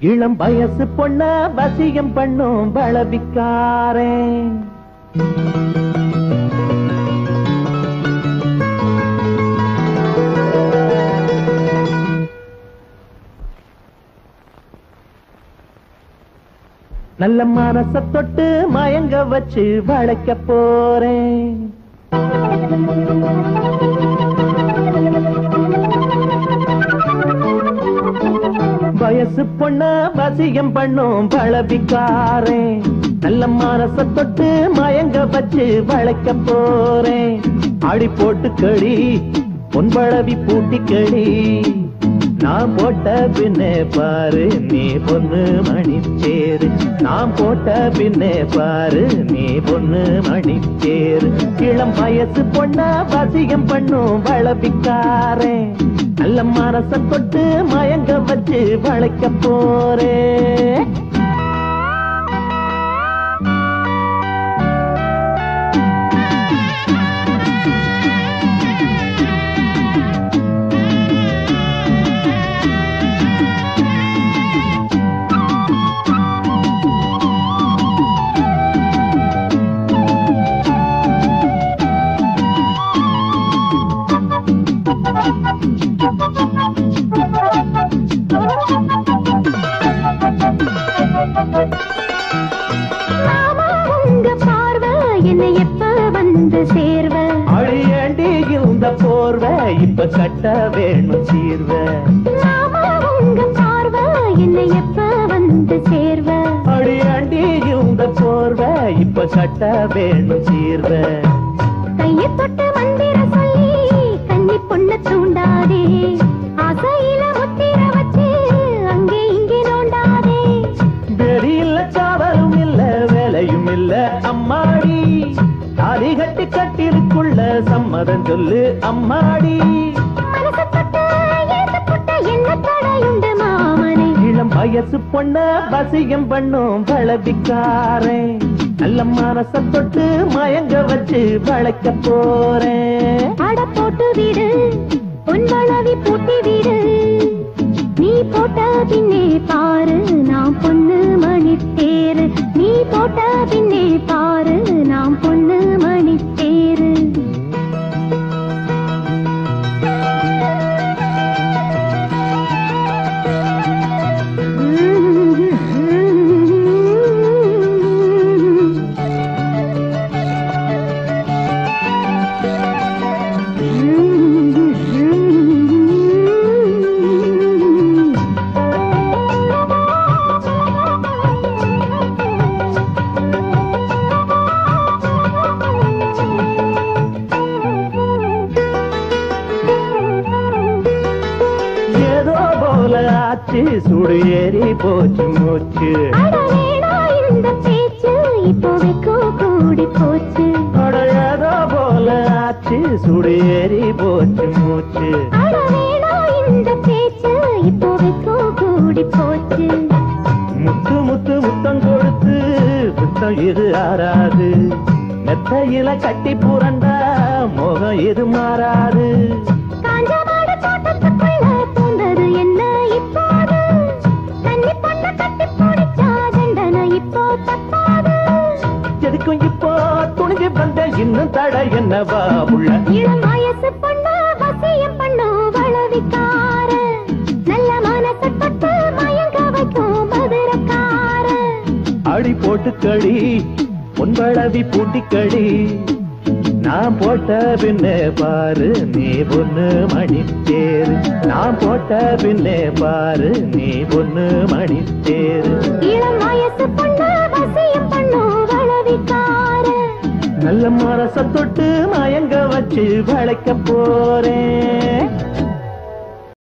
இளம் வயசு பொண்ண வசியம் பண்ணும் பளவிக்காரே நல்ல மனச தொட்டு மயங்க வச்சு வளைக்க போறேன் வயசு பொண்ண வசியம் பண்ணும் பளவிக்காரே நல்ல மனச தொட்டு மயங்க வச்சு வளைக்க போறேன் ஆடி போட்டு களி பொன்பளவி பூட்டி களி நான் போட்ட பின்னே பாரு நீ பொண்ணு மணிச்சேரு நான் போட்ட பின்னே பாரு நீ பொண்ணு மணிச்சேரு இளம் வயசு பொண்ண வசியம் பண்ணும் வளபிக்காரே நல்ல மனச தொட்டு மயங்க வச்சு வளைக்க போறேன் மாமா உங்க பார்வை என்னை எப்ப வந்து சேர்வ அழியண்டி இந்த போர்வை இப்ப கட்ட வேணும் சீர்வ மாமா உங்க பார்வை என்னை எப்ப வந்து சேர்வ அழியண்டி இந்த போர்வை இப்ப கட்ட வேணும் சீர்வ கையை தொட்டு மந்திர சொல்லி கன்னி பொண்ண தூண்டாதே ஆசையில முத்திர வச்சு அங்கே இங்கே நோண்டாதே வெறி இல்ல காவலும் இல்ல வேலையும் இல்ல அம்மாடி தாலி கட்டி கட்டிலுக்குள்ள சம்மதம் சொல்லு அம்மாடி மனசு தொட்டு ஏசு புட்ட என்ன தடையுண்டு மாமனை இளம் வயசு பொண்ண வசியம் பண்ணும் பளவிக்காரன் நல்ல மனச தொட்டு மயங்க வச்சு வளைக்க போறேன் அட போட்டு விடு உன் வளவி பூட்டி விடு நீ போட்ட பின்னே பாரு நான் பொண்ணு மணி தேரு நீ போட்ட பின்னே பாரு நான் பொண்ணு மணி தேரு ஏதோ போல ஆச்சு சுடு ஏறி போச்சு மூச்சு அட வேணா இந்த பேச்சு இப்போதைக்கோ கூடி போச்சு அட ஏதோ போல ஆச்சு சுடு ஏறி போச்சு மூச்சு அட வேணா இந்த பேச்சு இப்போதைக்கோ கூடி போச்சு முத்து முத்து முத்தம் கொடுத்து முத்தம் இது ஆறாது மெத்தையில கட்டி புரண்டா முகம் இது மாறாது காஞ்ச மாடு தோட்டத்துக்குள்ள பூந்தது என்ன இப்போது கன்னி பொண்ண கட்டி பிடிச்சா தண்டனை இப்போ தப்பாது எதுக்கும் இப்போ துணிஞ்சு வந்த இன்னும் தடை என்னவா உள்ள இளம் வயசு பொண்ணு வசியம் பண்ணு வளவிக்கார நல்ல மனசை தொட்டு மயங்க வைக்கும் மதுரக்கார அடி போட்டு களி பொன்பளவி பூட்டி களி நான் போட்ட பின்னே பாரு நீ பொண்ணு மணித்தேரு நான் போட்ட பின்னே பாரு நீ பொண்ணு மணித்தேரு இளம் வயசு பொண்ணு வசியம் பண்ணு வளவிக்கார நல்ல மரச தொட்டு மயங்க வச்சு வளைக்க போறேன்